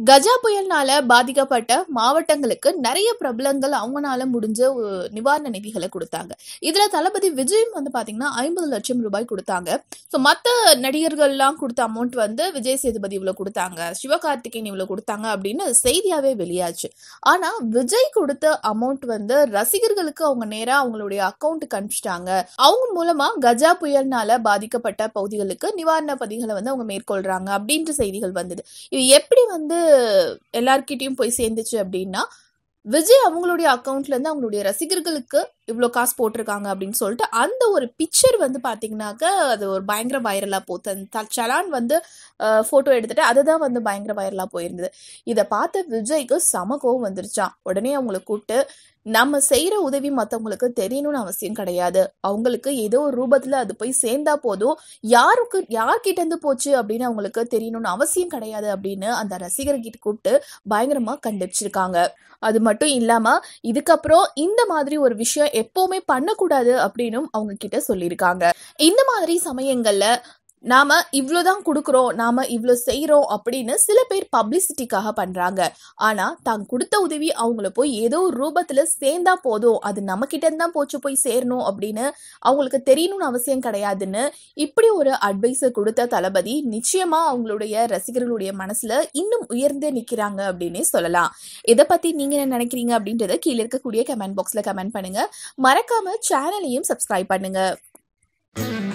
கஜா புயல்னால பாதிக்கப்பட்ட மாவட்டங்களுக்கு நிறைய பிரபலங்கள் அவங்கனால முடிஞ்ச ஒரு நிவாரண நிதிகளை கொடுத்தாங்க இதுல தளபதி விஜயும் வந்து பாத்தீங்கன்னா ஐம்பது லட்சம் ரூபாய் கொடுத்தாங்க ஸோ மற்ற நடிகர்கள்லாம் கொடுத்த அமௌண்ட் வந்து விஜய் சேதுபதி இவ்வளவு கொடுத்தாங்க சிவகார்த்திகேயன் இவ்வளவு கொடுத்தாங்க அப்படின்னு செய்தியாவே வெளியாச்சு ஆனா விஜய் கொடுத்த அமௌண்ட் வந்து ரசிகர்களுக்கு அவங்க நேரா அவங்களுடைய அக்கௌண்ட்டுக்கு அனுப்பிச்சிட்டாங்க அவங்க மூலமா கஜா புயல்னால பாதிக்கப்பட்ட பகுதிகளுக்கு நிவாரண பதிகளை வந்து அவங்க மேற்கொள்றாங்க அப்படின்ற செய்திகள் வந்தது இது எப்படி வந்து எல்லார்கிட்டயும் போய் சேர்ந்துச்சு அப்படின்னா விஜய் அவங்களுடைய அக்கௌண்ட்ல இருந்து அவங்களுடைய ரசிகர்களுக்கு இவ்வளோ காசு போட்டிருக்காங்க அப்படின்னு சொல்லிட்டு அந்த ஒரு பிக்சர் வந்து பார்த்தீங்கன்னாக்க அது ஒரு பயங்கர வைரலாக போச்சு அந்த சலான் வந்து ஃபோட்டோ எடுத்துட்டு அதுதான் வந்து பயங்கர வைரலாக போயிருந்தது இதை பார்த்த விஜய்க்கு சம கோவம் வந்துருச்சான் உடனே அவங்களை கூப்பிட்டு நம்ம செய்யற உதவி மற்றவங்களுக்கு தெரியணும்னு அவசியம் கிடையாது அவங்களுக்கு ஏதோ ஒரு ரூபத்துல அது போய் சேர்ந்தா போதும் யாருக்கு யார்கிட்ட இருந்து போச்சு அப்படின்னு அவங்களுக்கு தெரியணும்னு அவசியம் கிடையாது அப்படின்னு அந்த ரசிகர்கிட்ட கூப்பிட்டு பயங்கரமா கண்டிச்சிருக்காங்க அது மட்டும் இல்லாம இதுக்கப்புறம் இந்த மாதிரி ஒரு விஷயம் எப்பவுமே பண்ணக்கூடாது அப்படின்னும் அவங்க கிட்ட சொல்லியிருக்காங்க இந்த மாதிரி சமயங்கள்ல நாம இவ்வளோதான் கொடுக்குறோம் நாம இவ்வளோ செய்கிறோம் அப்படின்னு சில பேர் பப்ளிசிட்டிக்காக பண்றாங்க ஆனா தான் கொடுத்த உதவி அவங்கள போய் ஏதோ ஒரு ரூபத்துல சேர்ந்தா போதும் அது நம்ம கிட்ட இருந்து தான் போச்சு போய் சேரணும் அப்படின்னு அவங்களுக்கு தெரியணும்னு அவசியம் கிடையாதுன்னு இப்படி ஒரு அட்வைஸை கொடுத்த தளபதி நிச்சயமா அவங்களுடைய ரசிகர்களுடைய மனசுல இன்னும் உயர்ந்து நிக்கிறாங்க அப்படின்னே சொல்லலாம் இதை பத்தி நீங்க என்ன நினைக்கிறீங்க அப்படின்றத கீழே இருக்கக்கூடிய கமெண்ட் பாக்ஸ்ல கமெண்ட் பண்ணுங்க மறக்காம சேனலையும் சப்ஸ்கிரைப் பண்ணுங்க